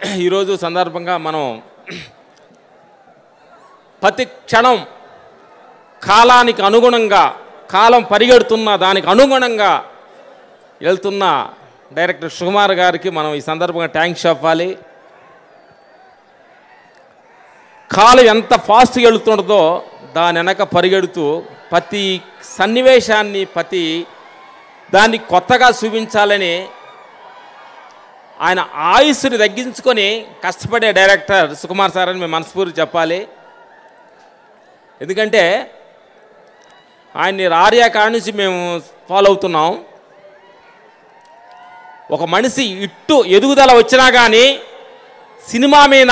ఈరోజు సందర్భంగా మనం ప్రతి క్షణం కాలానికి అనుగుణంగా కాలం పరిగెడుతున్న దానికి అనుగుణంగా వెళ్తున్న డైరెక్టర్ సుకుమార్ గారికి మనం ఈ సందర్భంగా థ్యాంక్స్ చెప్పాలి కాలం ఎంత ఫాస్ట్గా వెళుతుండదో దాని వెనక పరిగెడుతూ ప్రతి సన్నివేశాన్ని ప్రతి దాన్ని కొత్తగా చూపించాలని ఆయన ఆయుస్సుని తగ్గించుకొని కష్టపడే డైరెక్టర్ సుకుమార్ సార్ అని మేము మనస్ఫూర్తి చెప్పాలి ఎందుకంటే ఆయన్ని రారియా కాడ నుంచి మేము ఫాలో అవుతున్నాం ఒక మనిషి ఇట్టు ఎదుగుదల వచ్చినా కానీ సినిమా మీద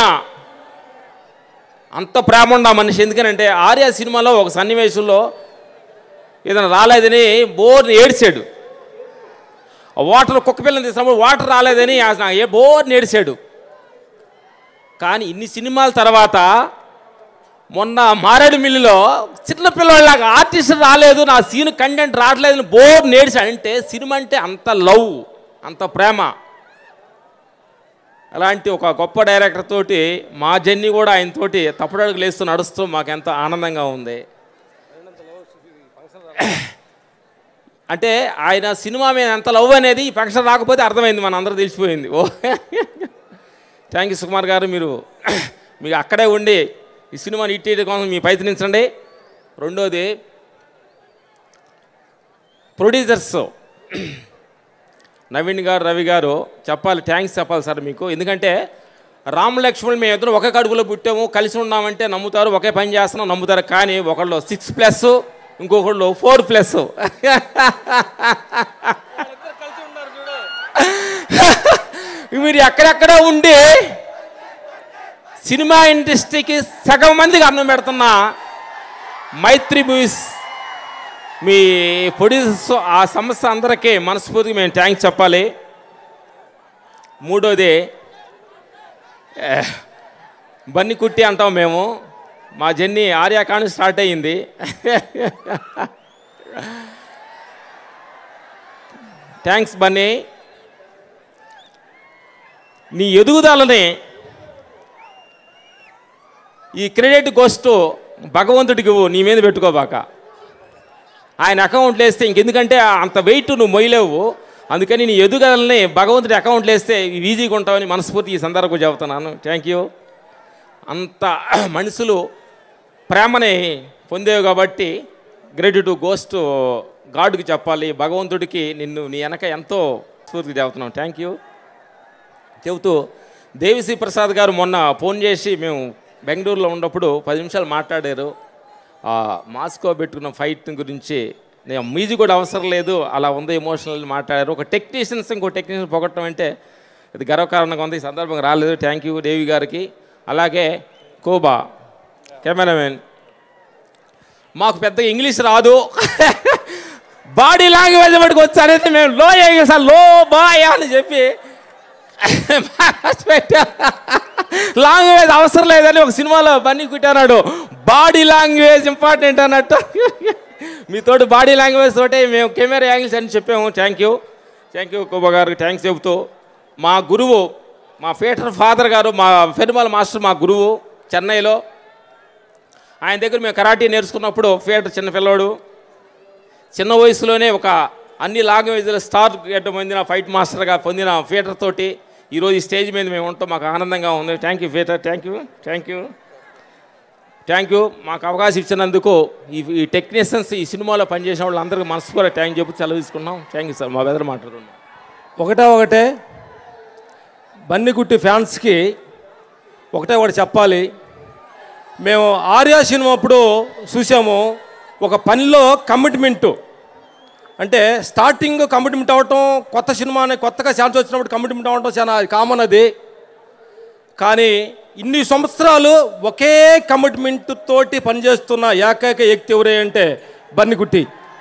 అంత ప్రేమ ఉన్న మనిషి ఎందుకనంటే ఆర్య సినిమాలో ఒక సన్నివేశంలో ఏదైనా రాలేదని బోర్ని ఏడ్చాడు ఆ వాటర్ కుక్క పిల్లని తీసినప్పుడు వాటర్ రాలేదని అసలు ఏ బోర్ని ఏడిచాడు కానీ ఇన్ని సినిమాల తర్వాత మొన్న మారేడు మిల్లులో చిన్న పిల్లలాగా ఆర్టిస్ట్ రాలేదు నా సీన్ కంటెంట్ రావట్లేదని బోర్ నేడిచాడు అంటే సినిమా అంటే అంత లవ్ అంత ప్రేమ అలాంటి ఒక గొప్ప డైరెక్టర్ తోటి మా జర్నీ కూడా ఆయన తోటి తప్పుడడుగు లేస్తూ నడుస్తూ మాకు ఎంతో ఆనందంగా ఉంది అంటే ఆయన సినిమా మీద ఎంత లవ్ అనేది ఈ ఫంక్షన్ రాకపోతే అర్థమైంది మన అందరూ తెలిసిపోయింది ఓ థ్యాంక్ యూ సుకుమార్ గారు మీరు మీకు అక్కడే ఉండి ఈ సినిమాని ఇట్టి కోసం మీ ప్రయత్నించండి రెండోది ప్రొడ్యూసర్స్ నవీన్ గారు రవి గారు చెప్పాలి థ్యాంక్స్ చెప్పాలి సార్ మీకు ఎందుకంటే రామ్ లక్ష్మణ్ మేము ఇద్దరు ఒకే కడుపులో పుట్టాము కలిసి ఉన్నామంటే నమ్ముతారు ఒకే పని చేస్తున్నాం నమ్ముతారు కానీ ఒకళ్ళు సిక్స్ ప్లస్ ఇంకొకళ్ళు ఫోర్ ప్లస్ మీరు ఎక్కడెక్కడో ఉండి సినిమా ఇండస్ట్రీకి సగం మందికి అన్నం పెడుతున్న మైత్రి మూవీస్ మీ ప్రొడ్యూసర్స్ ఆ సంస్థ అందరికీ మనస్ఫూర్తిగా మేము థ్యాంక్స్ చెప్పాలి మూడోది ఏ, బన్ని కుట్టి అంటాం మేము మా జర్నీ ఆర్యాకాండ్ స్టార్ట్ అయ్యింది థ్యాంక్స్ బన్నీ నీ ఎదుగుదలని ఈ క్రెడిట్ గోస్ట్ భగవంతుడికి ఇవ్వు, నీ మీద పెట్టుకోబాక ఆయన అకౌంట్లు వేస్తే ఇంకెందుకంటే అంత వెయిట్ నువ్వు మొయ్యలేవు అందుకని నీ ఎదుగుదలని భగవంతుడి అకౌంట్లు వేస్తే ఈజీగా ఉంటావని మనస్ఫూర్తి ఈ సందర్భంగా చెబుతున్నాను థ్యాంక్ యూ అంత మనుషులు ప్రేమని పొందేవు కాబట్టి గ్రేట్ టు గోస్ట్ గాడ్కి చెప్పాలి భగవంతుడికి నిన్ను నీ వెనక ఎంతో స్ఫూర్తి చెబుతున్నాం థ్యాంక్ యూ చెబుతూ దేవిశ్రీ ప్రసాద్ గారు మొన్న ఫోన్ చేసి మేము బెంగళూరులో ఉన్నప్పుడు పది నిమిషాలు మాట్లాడారు ఆ మాస్కో పెట్టుకున్న ఫైట్ గురించి నేను మ్యూజిక్ కూడా అవసరం లేదు అలా ఉంది ఎమోషనల్ మాట్లాడారు ఒక టెక్నీషియన్స్ ఇంకో టెక్నీషియన్ పొగట్టడం అంటే ఇది గర్వకారణంగా ఉంది ఈ సందర్భంగా రాలేదు థ్యాంక్ యూ దేవి గారికి అలాగే కోబా కెమెరామెన్ మాకు పెద్ద ఇంగ్లీష్ రాదు బాడీ లాంగ్వేజ్ బట్టి వచ్చారైతే మేము లో సార్ లో బాయ్ అని చెప్పి లాంగ్వేజ్ అవసరం లేదని ఒక సినిమాలో బన్నీ కుట్టాడు బాడీ లాంగ్వేజ్ ఇంపార్టెంట్ అన్నట్టు మీతోటి బాడీ లాంగ్వేజ్ తోటే మేము కెమెరా యాంగిల్స్ అని చెప్పాము థ్యాంక్ యూ థ్యాంక్ యూ కుబా గారికి థ్యాంక్స్ చెబుతూ మా గురువు మా ఫేటర్ ఫాదర్ గారు మా ఫెర్మల్ మాస్టర్ మా గురువు చెన్నైలో ఆయన దగ్గర మేము కరాటీ నేర్చుకున్నప్పుడు ఫేటర్ చిన్న పిల్లోడు చిన్న వయసులోనే ఒక అన్ని లాంగ్వేజ్ల స్టార్ గెట్ పొందిన ఫైట్ మాస్టర్గా పొందిన ఫీటర్ తోటి ఈరోజు ఈ స్టేజ్ మీద మేము ఉంటాం మాకు ఆనందంగా ఉంది thank you Peter thank you thank you thank you మాకు అవకాశం ఇచ్చినందుకు ఈ ఈ టెక్నీషియన్స్ ఈ సినిమాలో పనిచేసిన వాళ్ళందరికీ మనస్ఫూర్తిగా థ్యాంక్ చెప్పి సెలవు తీసుకున్నాం థ్యాంక్ యూ సార్ మా బెదర్ మాట్లాడుతున్నాం ఒకటే ఒకటే బన్నిగుట్టి ఫ్యాన్స్కి ఒకటే ఒకటి చెప్పాలి మేము ఆర్యా సినిమా అప్పుడు చూసాము ఒక పనిలో కమిట్మెంటు అంటే స్టార్టింగ్ కమిట్మెంట్ అవ్వటం కొత్త సినిమాని కొత్తగా ఛాన్స్ వచ్చినప్పుడు కమిట్మెంట్ అవ్వటం చాలా కామన్ అది కానీ ఇన్ని సంవత్సరాలు ఒకే కమిట్మెంట్ తోటి పనిచేస్తున్న ఏకైక వ్యక్తి ఎవరే అంటే బన్నిగుట్టి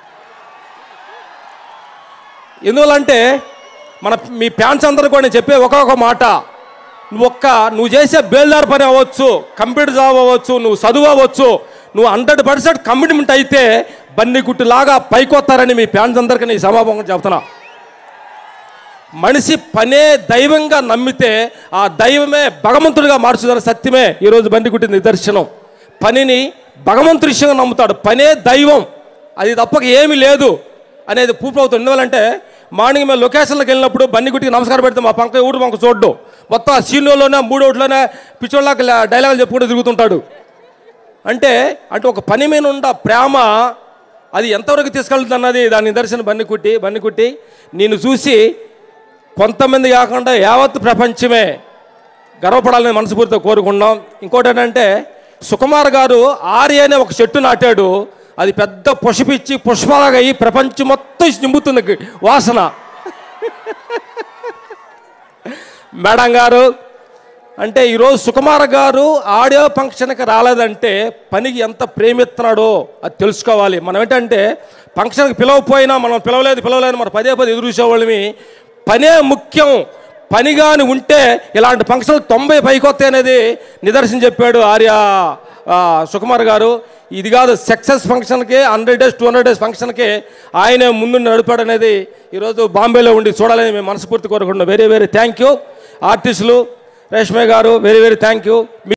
ఎందువల్లంటే మన మీ ఫ్యాన్స్ అందరూ కూడా నేను చెప్పే ఒక్కొక్క మాట నువ్వు ఒక్క నువ్వు చేసే బేల్దార్ పని అవ్వచ్చు కంప్యూటర్ జాబ్ అవ్వచ్చు నువ్వు చదువు అవ్వచ్చు నువ్వు హండ్రెడ్ పర్సెంట్ కమిట్మెంట్ అయితే బన్ని గుట్టులాగా పైకొత్తారని మీ ఫ్యాన్స్ అందరికీ నీ సమాపంగా చెప్తున్నా మనిషి పనే దైవంగా నమ్మితే ఆ దైవమే భగవంతుడిగా మార్చుదని సత్యమే ఈరోజు బండికుట్టి నిదర్శనం పనిని భగవంతుడి విషయంగా నమ్ముతాడు పనే దైవం అది తప్పక ఏమీ లేదు అనేది ప్రూఫ్ అవుతుంది ఎందువల్లంటే మార్నింగ్ మేము లొకేషన్లకు వెళ్ళినప్పుడు బండిగుట్టికి నమస్కారం పెడితే మా పంక ఊరు పంక చూడ్డు మొత్తం ఆ సీన్లోనే మూడోట్లోనే పిచ్చోళ్ళకి డైలాగులు చెప్పుకుంటూ తిరుగుతుంటాడు అంటే అంటే ఒక పని మీద ఉన్న ప్రేమ అది ఎంతవరకు తీసుకెళ్తుంది అన్నది దాని నిదర్శనం బన్నికుట్టి బన్నికుట్టి నేను చూసి కొంతమంది కాకుండా యావత్ ప్రపంచమే గర్వపడాలని మనస్ఫూర్తిగా కోరుకున్నాం ఇంకోటి ఏంటంటే సుకుమార్ గారు ఆర్య అనే ఒక చెట్టు నాటాడు అది పెద్ద పుష్పిచ్చి పుష్పాలుగా అయ్యి ప్రపంచం మొత్తం నింపుతుంది వాసన మేడం గారు అంటే ఈరోజు సుకుమార్ గారు ఆడియో ఫంక్షన్కి రాలేదంటే పనికి ఎంత ప్రేమిస్తున్నాడో అది తెలుసుకోవాలి మనం ఏంటంటే ఫంక్షన్కి పిలవపోయినా మనం పిలవలేదు పిలవలేదు మనం పదే పదే ఎదురు చూసేవాళ్ళమి పనే ముఖ్యం పని కానీ ఉంటే ఇలాంటి ఫంక్షన్లు తొంభై పైకొస్తాయి అనేది నిదర్శనం చెప్పాడు ఆర్య ఆ, సుకుమార్ గారు ఇది కాదు సక్సెస్ ఫంక్షన్కి hundred days two hundred days ఫంక్షన్కి ఆయనే ముందు నడిపాడు అనేది ఈరోజు బాంబేలో ఉండి చూడాలని మేము మనస్ఫూర్తి కోరుకుంటున్నాం వెరీ వెరీ థ్యాంక్ యూ ఆర్టిస్టులు రేష్మే గారు వెరీ వెరీ థ్యాంక్ యూ